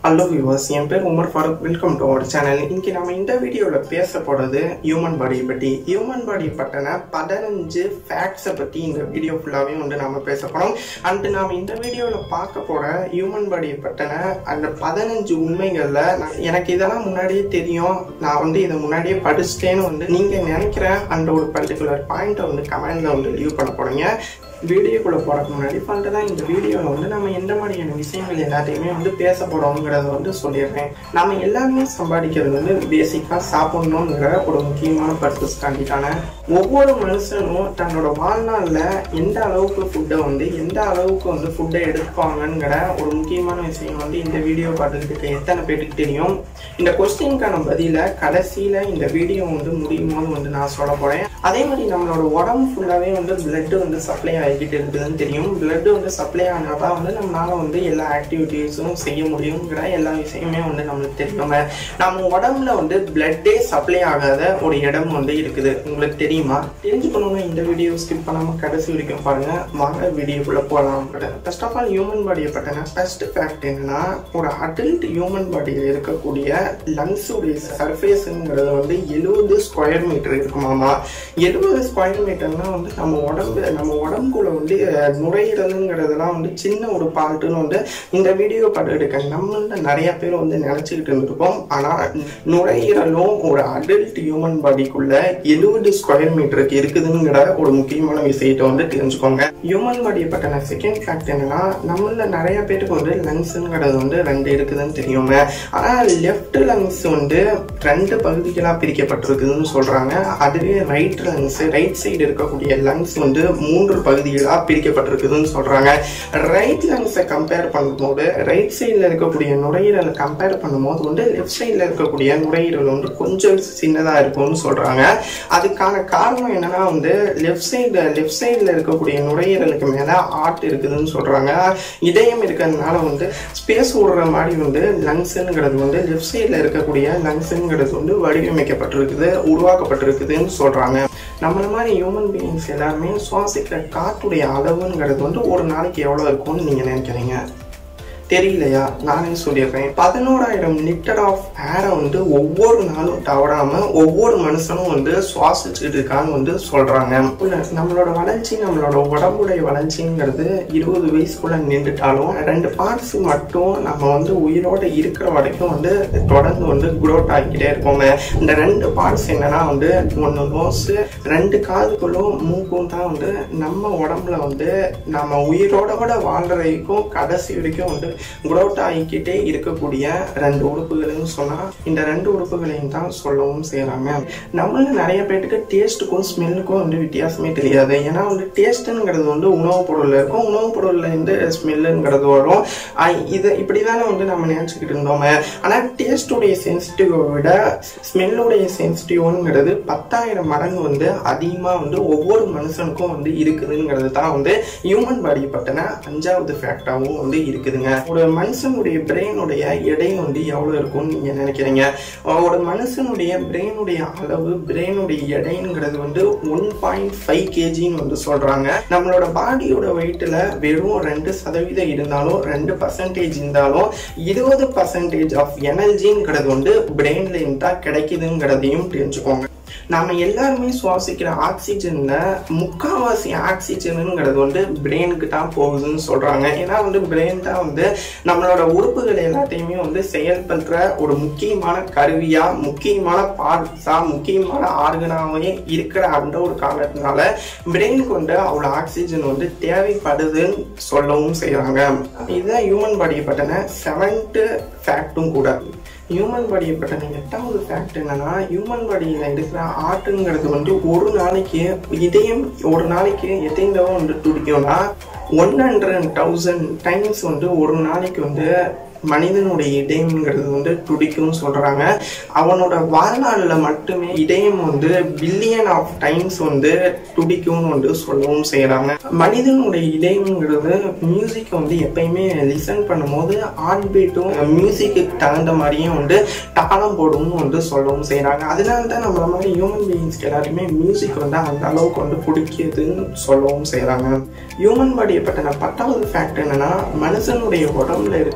hello viewers என் பேர் Umar Farooq welcome to our channel இன்னைக்கு நம்ம இந்த வீடியோவில் பேச போகிறது ஹியூமன் பாடியை பற்றி ஹியூமன் பாடி பற்றின பதினஞ்சு ஃபேக்ட்ஸை பற்றி இந்த வீடியோ ஃபுல்லாகவே வந்து நம்ம பேச போகிறோம் அண்ட் நாம் இந்த வீடியோவில் பார்க்க போகிற ஹியூமன் பாடியை பற்றின அந்த பதினஞ்சு உண்மைகளில் நான் எனக்கு இதெல்லாம் முன்னாடியே தெரியும் நான் வந்து இதை முன்னாடியே படிச்சிட்டேன்னு வந்து நீங்கள் நினைக்கிற அந்த ஒரு பர்டிகுலர் பாயிண்ட்டை வந்து கமெண்டில் வந்து லீவ் பண்ண போகிறீங்க வீடியோக்குள்ளே போகிறதுக்கு முன்னாடி ஃபர்ஸ்ட் தான் இந்த வீடியோவில் வந்து நம்ம எந்த மாதிரியான விஷயங்கள் எல்லாத்தையுமே வந்து பேச போகிறோங்கிறத வந்து சொல்லிடுறேன் நம்ம எல்லாருமே சம்பாதிக்கிறது வந்து பேசிக்காக சாப்பிடணுங்கிற ஒரு முக்கியமான பர்பஸ் காண்டிட்டான ஒவ்வொரு மனுஷனும் தன்னோட வாழ்நாளில் எந்த அளவுக்கு ஃபுட்டை வந்து எந்த அளவுக்கு வந்து ஃபுட்டை எடுப்பாங்கங்கிற ஒரு முக்கியமான விஷயம் வந்து இந்த வீடியோ பார்த்துக்கிட்டு எத்தனை பேருக்கு தெரியும் இந்த கொஸ்டினுக்கான பதிலை கடைசியில் இந்த வீடியோ வந்து முடியும் போது வந்து நான் சொல்ல போகிறேன் அதே மாதிரி நம்மளோட உடம்பு ஃபுல்லாகவே வந்து பிளட் வந்து சப்ளை ஆகிக்கிட்டு இருக்குதுன்னு தெரியும் பிளட் வந்து சப்ளை ஆனால் தான் வந்து நம்மளால வந்து எல்லா ஆக்டிவிட்டீஸும் செய்ய முடியுங்கிற எல்லா விஷயமே வந்து நம்மளுக்கு தெரியுங்க நம்ம உடம்புல வந்து பிளட்டே சப்ளை ஆகாத ஒரு இடம் வந்து இருக்குது உங்களுக்கு தெரியுமா தெரிஞ்சுக்கணும்னா இந்த வீடியோ ஸ்கிப் பண்ணாமல் கடைசி வரைக்கும் பாருங்க வாங்க வீடியோக்குள்ளே போகலாம் ஃபர்ஸ்ட் ஆஃப் ஆல் ஹியூமன் பாடியை பற்றின ஃபர்ஸ்ட் ஃபேக்ட் என்னன்னா ஒரு அடல்ட் ஹியூமன் பாடியில் இருக்கக்கூடிய லங்ஸுடைய சர்ஃபேஸுங்கிறது வந்து எழுபது ஸ்கொயர் மீட்டர் இருக்குமாமா எழுபது ஸ்கொயர் மீட்டர்னா வந்து நம்ம உடம்பு நம்ம உடம்புக்குள்ள வந்து அஹ், நுரையீரலுங்கிறதெல்லாம் வந்து சின்ன ஒரு பார்ட்டுன்னு வந்து இந்த வீடியோ பார்த்துட்டு இருக்க நம்மள நிறைய பேர் வந்து நினச்சிக்கிட்டு இருந்திருப்போம் ஆனால் நுரையீரலும் ஒரு அடல்ட் ஹியூமன் பாடிக்குள்ள எழுபது ஸ்கொயர் மீட்டருக்கு இருக்குதுங்கிற ஒரு முக்கியமான விஷயத்தை வந்து தெரிஞ்சுக்கோங்க ஹியூமன் பாடியை பற்றின செகண்ட் ஃபேக்ட் என்னன்னா நம்மள நிறைய பேருக்கு வந்து லங்ஸுங்கிறது வந்து ரெண்டு இருக்குதுன்னு தெரியுங்க ஆனால் லெஃப்ட் லங்ஸ் வந்து ரெண்டு பகுதிகளாக பிரிக்கப்பட்டிருக்குதுன்னு சொல்றாங்க அதுவே ரைட் லங்ஸ் ரைட் சைடு இருக்கக்கூடிய லங்ஸ் வந்து மூன்று பகுதிகளாக பிரிக்கப்பட்டிருக்குதுன்னு சொல்றாங்க ரைட் லங்ஸை கம்பேர் பண்ணும்போது ரைட் சைடில் இருக்கக்கூடிய நுரையீரலை கம்பேர் பண்ணும்போது வந்து லெஃப்ட் சைடில் இருக்கக்கூடிய நுரையீரல் வந்து கொஞ்சம் சின்னதாக இருக்கும்னு சொல்றாங்க அதுக்கான காரணம் என்னன்னா வந்து லெஃப்ட் சைடு லெஃப்ட் சைடில் இருக்கக்கூடிய நுரையீரலுக்கு மேலே ஆர்ட் இருக்குதுன்னு சொல்றாங்க இதயம் இருக்கிறதுனால வந்து ஸ்பேஸ் விடுற மாதிரி வந்து லங்ஸுங்கிறது வந்து லெஃப்ட் சைடில் இருக்கக்கூடிய லங்ஸுங்கிறது வந்து வடிவமைக்கப்பட்டிருக்குது உருவாக்கப்பட்டிருக்குதுன்னு சொல்றாங்க நம்மள மாதிரி ஹியூமன் பீயிங்ஸ் எல்லாருமே சுவாசிக்கிற காற்றுடைய அளவுங்கிறது வந்து ஒரு நாளைக்கு எவ்வளோ இருக்கும்னு நீங்கள் நினைக்கிறீங்க தெரியலையா நானே சொல்லிடுறேன் பதினோராயிரம் லிட்டர் ஆஃப் ஏரை வந்து ஒவ்வொரு நாளும் தவறாம ஒவ்வொரு மனுஷனும் வந்து சுவாசிச்சுட்டு இருக்கான்னு வந்து சொல்றாங்க இல்ல, நம்மளோட வளர்ச்சி நம்மளோட உடம்புடைய வளர்ச்சிங்கிறது இருபது வயசுக்குள்ள நின்றுட்டாலும் ரெண்டு பார்ட்ஸ் மட்டும் நம்ம வந்து உயிரோட இருக்கிற வரைக்கும் வந்து தொடர்ந்து வந்து குரோட் ஆகிக்கிட்டே இருக்கோங்க இந்த ரெண்டு பார்ட்ஸ் என்னன்னா வந்து ஒன்று நோஸ் ரெண்டு காதுகளும் மூக்கும் தான் வந்து நம்ம உடம்புல வந்து நம்ம உயிரோட கூட வாழ்ற வரைக்கும் கடைசி வரைக்கும் வந்து குரோட் ஆகிக்கிட்டே இருக்கக்கூடிய ரெண்டு உறுப்புகள்னு சொன்னா இந்த ரெண்டு உறுப்புகளையும் தான் சொல்லவும் செய்யறாங்க நம்மள நிறைய பேருக்கு டேஸ்ட்டுக்கும் ஸ்மெல்லுக்கும் வந்து வித்தியாசமே தெரியாது ஏன்னா வந்து டேஸ்ட்டுங்கிறது வந்து உணவுப் பொருள்ல இருக்கும் உணவுப் பொருள்ல இருந்து ஸ்மெல்லுங்கிறது வரும் ஆஹ் இது இப்படிதானே வந்து நம்ம நினைச்சுக்கிட்டு இருந்தோமே ஆனா டேஸ்டுடைய சென்சிட்டிவை விட ஸ்மெல்லுடைய சென்சிட்டிவ்ங்கிறது பத்தாயிரம் மடங்கு வந்து அதிகமா வந்து ஒவ்வொரு மனுஷனுக்கும் வந்து இருக்குதுங்கிறது தான் வந்து ஹியூமன் பாடி பத்தின அஞ்சாவது ஃபேக்டாவும் வந்து இருக்குதுங்க ஒரு மனுஷனுடைய பிரெயினுடைய எடை வந்து எவ்வளவு இருக்கும்னு நீங்க நினைக்கிறீங்க ஒரு மனுஷனுடைய பிரெயினுடைய அளவு பிரெயினுடைய எடைங்கிறது வந்து ஒன் பாயிண்ட் ஃபைவ் கேஜின்னு வந்து சொல்றாங்க நம்மளோட பாடியோட வெயிட்ல வெறும் ரெண்டு சதவீதம் இருந்தாலும் ரெண்டு பர்சன்டேஜ் இருந்தாலும் இருபது பர்சன்டேஜ் ஆஃப் எனர்ஜிங்கிறது வந்து பிரெயின்ல இருந்தா கிடைக்குதுங்கிறதையும் தெரிஞ்சுக்கோங்க நாம எல்லாருமே சுவாசிக்கிற ஆக்சிஜன்ல முக்காவாசி ஆக்சிஜனுங்கிறது வந்து பிரெயினுக்கு தான் போகுதுன்னு சொல்றாங்க ஏன்னா வந்து பிரெயின் தான் வந்து நம்மளோட உறுப்புகள் எல்லாத்தையுமே வந்து செயல்படுற ஒரு முக்கியமான கருவியா முக்கியமான பார்ட்ஸா முக்கியமான ஆர்கனாவே இருக்கிற அந்த ஒரு காரணத்தினால பிரெயினுக்கு வந்து அவ்வளோ ஆக்சிஜன் வந்து தேவைப்படுதுன்னு சொல்லவும் செய்றாங்க இதுதான் ஹியூமன் பாடியை பற்றின செவன்த்து ஃபேக்டும் கூட ஹியூமன் பாடியை பற்றின எட்டாவது ஃபேக்ட் என்னன்னா ஹியூமன் பாடியில் இருக்கிற ஆர்ட்டுங்கிறது வந்து ஒரு நாளைக்கு இதயம் ஒரு நாளைக்கு எத்தனை தடவை வந்து துடிக்கும்னா ஒன் ஹண்ட்ரட் தௌசண்ட் டைம்ஸ் வந்து ஒரு நாளைக்கு வந்து மனிதனுடைய இதயம்ங்கிறது வந்து துடிக்கும்னு சொல்றாங்க அவனோட வாழ்நாளில் மட்டுமே இதயம் வந்து பில்லியன் ஆஃப் டைம்ஸ் வந்து துடிக்கும்னு வந்து சொல்லவும் செய்யறாங்க மனிதனுடைய இதயம்ங்கிறது மியூசிக் வந்து எப்பயுமே லிசன் பண்ணும்போது ஹார்ட் பீட்டும் மியூசிக்கு தகுந்த மாதிரியும் வந்து தாளம் போடும்னு வந்து சொல்லவும் செய்யறாங்க அதனால தான் நம்மள மாதிரி ஹியூமன் பீயிங்ஸ்க்கு எல்லாருமே மியூசிக் வந்து அந்த அளவுக்கு வந்து பிடிக்குதுன்னு சொல்லவும் செய்யறாங்க ஹியூமன் பாடியை பற்றின பத்தாவது ஃபேக்ட் என்னன்னா மனுஷனுடைய உடம்புல இருக்கக்கூடிய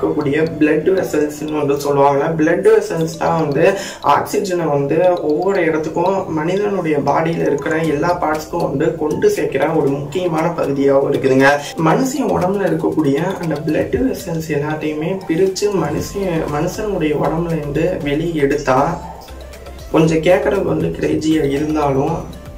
பிளட் வெசல்ஸ்னு வந்து சொல்லுவாங்க பிளட் வெசல்ஸ் தான் வந்து ஆக்சிஜனை வந்து ஒவ்வொரு இடத்துக்கும் மனிதனுடைய பாடியில் இருக்கிற எல்லா பார்ட்ஸ்க்கும் வந்து கொண்டு சேர்க்கிற ஒரு முக்கியமான பகுதியாகவும் இருக்குதுங்க மனுஷன் உடம்புல இருக்கக்கூடிய அந்த பிளட் வெசல்ஸ் எல்லாத்தையுமே பிரித்து மனுஷன் மனுஷனுடைய உடம்புல இருந்து வெளியே எடுத்தா கொஞ்சம் கேட்குறதுக்கு வந்து கிரேஜியாக இருந்தாலும்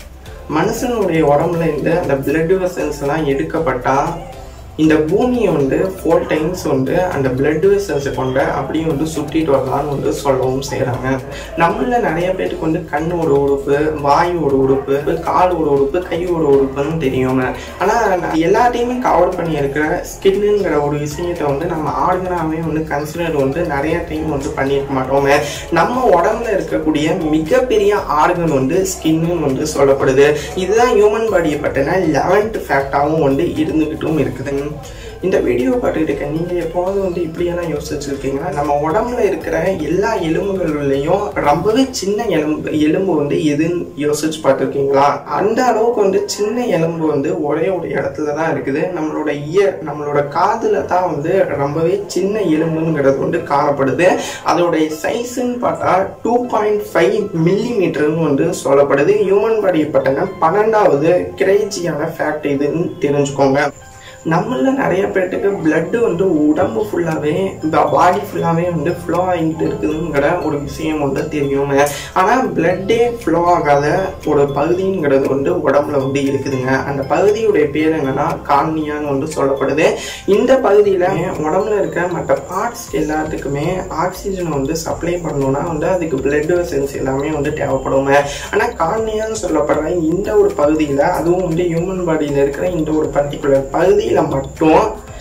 மனுஷனுடைய உடம்புல இருந்து அந்த பிளட் வெசல்ஸ் எல்லாம் எடுக்கப்பட்டா இந்த பூமியை வந்து ஃபோர் டைம்ஸ் வந்து அந்த பிளட் வெசல்ஸை கொண்ட அப்படியே வந்து சுற்றிட்டு வரலாம்னு வந்து சொல்லவும் செய்கிறாங்க நம்மள நிறைய பேருக்கு வந்து கண் ஒரு உறுப்பு வாய் ஒரு உறுப்பு கால் ஒரு உறுப்பு கை ஒரு உறுப்புன்னு தெரியுங்க ஆனால் எல்லாத்தையுமே கவர் பண்ணி இருக்கிற ஸ்கின்னுங்கிற ஒரு விஷயத்தை வந்து நம்ம ஆர்கனாகவே வந்து கன்சிடர் வந்து நிறைய டைம் வந்து பண்ணியிருக்க மாட்டோங்க நம்ம உடம்புல இருக்கக்கூடிய மிகப்பெரிய ஆர்கன் வந்து ஸ்கின்னு வந்து சொல்லப்படுது இதுதான் ஹியூமன் பாடியை பற்றின லெவன்த் ஃபேக்டாகவும் வந்து இருந்துக்கிட்டும் இருக்குதுங்க இந்த வீடியோ பார்த்துட்டு இருக்க நீங்கள் எப்போது வந்து இப்படியெல்லாம் யோசிச்சிருக்கீங்கன்னா நம்ம உடம்புல இருக்கிற எல்லா எலும்புகள்லையும் ரொம்பவே சின்ன எலும்பு எலும்பு வந்து எதுன்னு யோசிச்சு பார்த்துருக்கீங்களா அந்த அளவுக்கு வந்து சின்ன எலும்பு வந்து ஒரே ஒரு இடத்துல தான் இருக்குது நம்மளோட இயர் நம்மளோட காதுல தான் வந்து ரொம்பவே சின்ன எலும்புங்கிறது வந்து காணப்படுது அதோடைய சைஸ்ன்னு பார்த்தா டூ பாயிண்ட் ஃபைவ் மில்லி மீட்டர்னு வந்து சொல்லப்படுது ஹியூமன் பாடி பட்டன பன்னெண்டாவது கிரேஜியான ஃபேக்ட் இதுன்னு தெரிஞ்சுக்கோங்க நம்மள நிறைய பேர்த்துக்கு பிளட்டு வந்து உடம்பு ஃபுல்லாகவே பாடி ஃபுல்லாகவே வந்து ஃப்ளோ ஆகிட்டு இருக்குதுங்கிற ஒரு விஷயம் வந்து தெரியுங்க ஆனால் பிளட்டே ஃப்ளோ ஆகாத ஒரு பகுதிங்கிறது வந்து உடம்புல வந்து இருக்குதுங்க அந்த பகுதியுடைய பேர் என்னன்னா கார்னியான்னு வந்து சொல்லப்படுது இந்த பகுதியில் உடம்புல இருக்க மற்ற பார்ட்ஸ் எல்லாத்துக்குமே ஆக்சிஜனை வந்து சப்ளை பண்ணணும்னா வந்து அதுக்கு பிளட் வெசல்ஸ் எல்லாமே வந்து தேவைப்படுங்க ஆனால் கார்னியான்னு சொல்லப்படுற இந்த ஒரு பகுதியில் அதுவும் வந்து ஹியூமன் பாடியில் இருக்கிற இந்த ஒரு பர்டிகுலர் பகுதியில் மட்டும்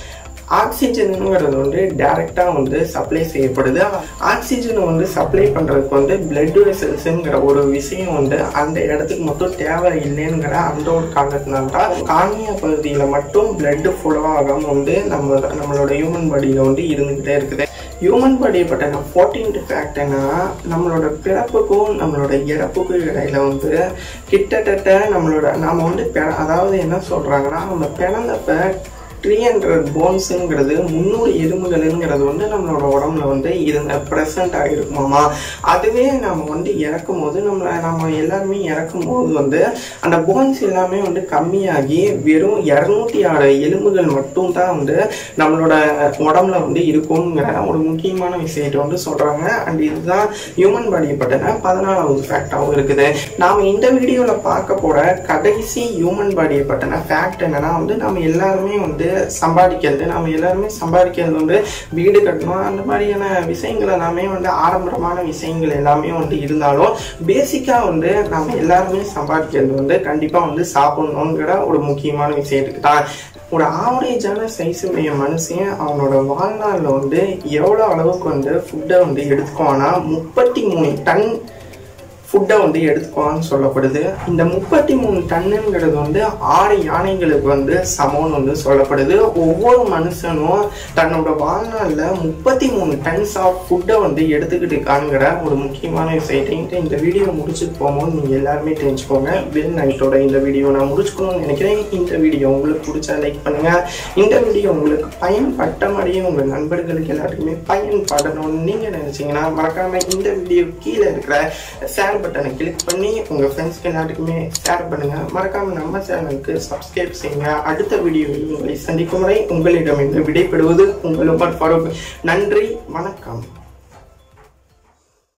ஆக்சிஜனுங்கிறது வந்து டைரெக்டாக வந்து சப்ளை செய்யப்படுது ஆக்சிஜனை வந்து சப்ளை பண்ணுறதுக்கு வந்து பிளட் வெசல்ஸுங்கிற ஒரு விஷயம் வந்து அந்த இடத்துக்கு மட்டும் தேவை இல்லைங்கிற அந்த ஒரு காரணத்தினால தான் கார்னியா பகுதியில் மட்டும் பிளட் ஃப்ளோ ஆகாமல் வந்து நம்ம நம்மளோட ஹியூமன் பாடியில் வந்து இருந்துக்கிட்டே இருக்குது ஹியூமன் பாடியை பற்றின ஃபோர்டீன்த் ஃபேக்ட் என்னன்னா நம்மளோட பிறப்புக்கும் நம்மளோட இறப்புக்கும் இடையில வந்து கிட்டத்தட்ட நம்மளோட நாம் வந்து பெ அதாவது என்ன சொல்கிறாங்கன்னா நம்ம பிறந்தப்ப த்ரீ ஹண்ட்ரட் போன்ஸுங்கிறது முந்நூறு எலும்புகள்ங்கிறது வந்து நம்மளோட உடம்புல வந்து இருந்த ப்ரெசண்ட் ஆகிருக்குமாமா அதுவே நம்ம வந்து இறக்கும் போது நம்மளை நம்ம எல்லாருமே இறக்கும் போது வந்து அந்த போன்ஸ் எல்லாமே வந்து கம்மியாகி வெறும் இரநூத்தி ஆறு எலும்புகள் மட்டும் தான் வந்து நம்மளோட உடம்புல வந்து இருக்குங்கிற ஒரு முக்கியமான விஷயத்தை வந்து சொல்கிறாங்க அண்ட் இதுதான் ஹியூமன் பாடியை பற்றின பதினாலாவது ஃபேக்டாகவும் இருக்குது நாம் இந்த வீடியோவில் பார்க்க போகிற கடைசி ஹியூமன் பாடியை பற்றின ஃபேக்ட் என்னன்னா வந்து நம்ம எல்லாருமே வந்து சம்பாதிக்கிறது நம்ம எல்லாருமே சம்பாதிக்கிறது வந்து வீடு கட்டணும் அந்த மாதிரியான விஷயங்கள் எல்லாமே வந்து ஆடம்பரமான விஷயங்கள் எல்லாமே வந்து இருந்தாலும் பேசிக்காக வந்து நம்ம எல்லாருமே சம்பாதிக்கிறது வந்து கண்டிப்பாக வந்து சாப்பிடணுங்கிற ஒரு முக்கியமான விஷயத்துக்கு தான் ஒரு ஆவரேஜான சைஸ் உடைய மனுஷன் அவனோட வாழ்நாளில் வந்து எவ்வளோ அளவுக்கு வந்து ஃபுட்டை வந்து எடுத்துக்குவான்னா முப்பத்தி மூணு டன் ஃபுட்டை வந்து எடுத்துக்குவான்னு சொல்லப்படுது இந்த முப்பத்தி மூணு டன்னுங்கிறது வந்து ஆறு யானைகளுக்கு வந்து சமம்னு வந்து சொல்லப்படுது ஒவ்வொரு மனுஷனும் தன்னோட வாழ்நாளில் முப்பத்தி மூணு டன்ஸ் ஆஃப் ஃபுட்டை வந்து எடுத்துக்கிட்டு இருக்காங்கிற ஒரு முக்கியமான விஷயத்தையும் இந்த வீடியோ முடிச்சுட்டு போகும்போது நீங்கள் எல்லாருமே தெரிஞ்சுக்கோங்க வெல் நைட்டோட இந்த வீடியோ நான் முடிச்சுக்கணும்னு நினைக்கிறேன் இந்த வீடியோ உங்களுக்கு பிடிச்சா லைக் பண்ணுங்கள் இந்த வீடியோ உங்களுக்கு பயன்பட்ட மாதிரியே உங்கள் நண்பர்களுக்கு எல்லாத்துக்குமே பயன்படணும்னு நீங்கள் நினச்சிங்கன்னா மறக்காமல் இந்த வீடியோ கீழே இருக்கிற ஷேர் பட்டனை கிளிக் பண்ணி உங்கள் ஃப்ரெண்ட்ஸ்க்கு எல்லாத்துக்குமே ஷேர் பண்ணுங்கள் மறக்காமல் நம்ம சேனலுக்கு சப்ஸ்கிரைப் செய்யுங்க அடுத்த வீடியோவில் உங்களை சந்திக்கும் வரை உங்களிடம் விடைபெறுவது உங்கள் உமர் ஃபரூக் நன்றி வணக்கம்